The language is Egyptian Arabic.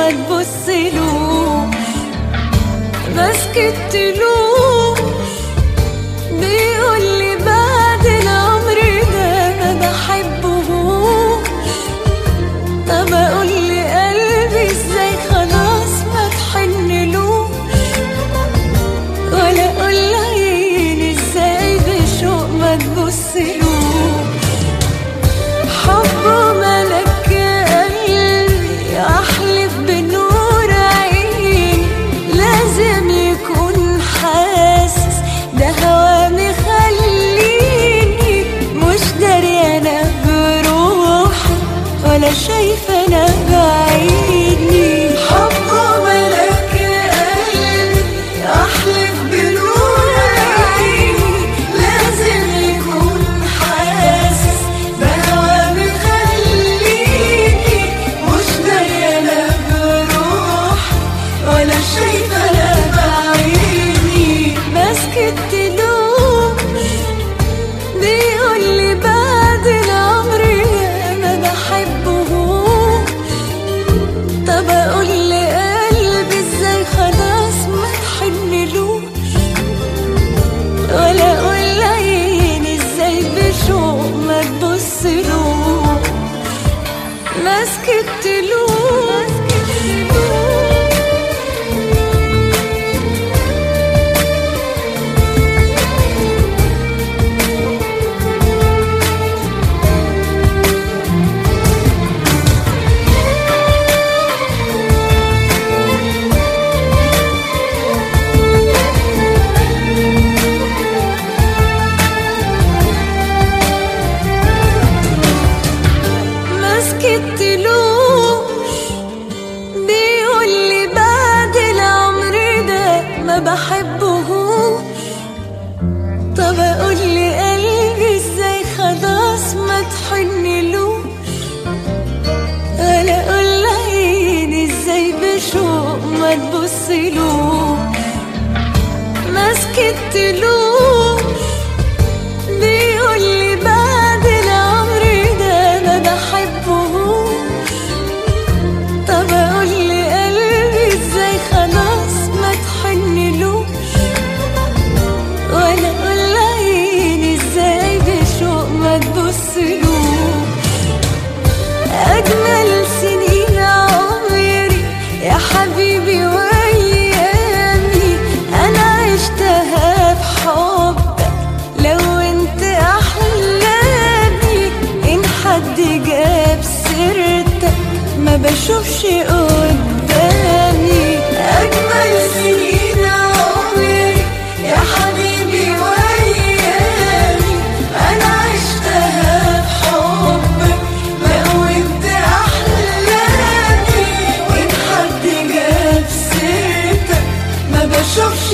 ما تبصلوش ما سكتلوش بيقول لي بعد العمر ده ما بحبهوش طب اقول لي قلبي ازاي خلاص ما تحنلوش ولا اقول عيني ازاي بشوق ما تبصلوش حبه ملك قلبي احلف بنور عيني لازم يكون حاسس ده هوا مخليني مش دريانة بروحي ولا شايفة انا بعيني حبه ملك قلبي احلف بنور عيني لازم يكون حاسس بهوا مخليني مش دريانة بروحي ولا شايفة انا بعيني مسكت لوش بيقول لي بعد العمر ما بحبهوش طب اقول لقلبي ازاي خلاص ما تحنلوش ولا اقول لعيني ازاي بشوق ما تبصلوش ما سكتلوش ما سكتلوش بيقول لي بعد العمر ده ما بحبهوش طب اقول لي قلبي ازاي خلاص ما تحنلوش ولا اقول عيني ازاي بشوق ما تبصلوش ما سكتلوش بيقول لي بعد العمر ده ما بحبهوش طب اقول لي قلبي ازاي خلاص ما تحنلوش ولا اقول عيني ازاي بشوق ما تبصلوش اجمل سنين عمري يا حبيبي وايامي انا عشتها بحبك لو انت احلامي ان حد جاب سيرتك ما بشوفش قدامي اجمل سنين عمري يا حبيبي وايامي انا عشتها بحبك لو انت احلامي وان حد جاب سيرتك ما بشوفش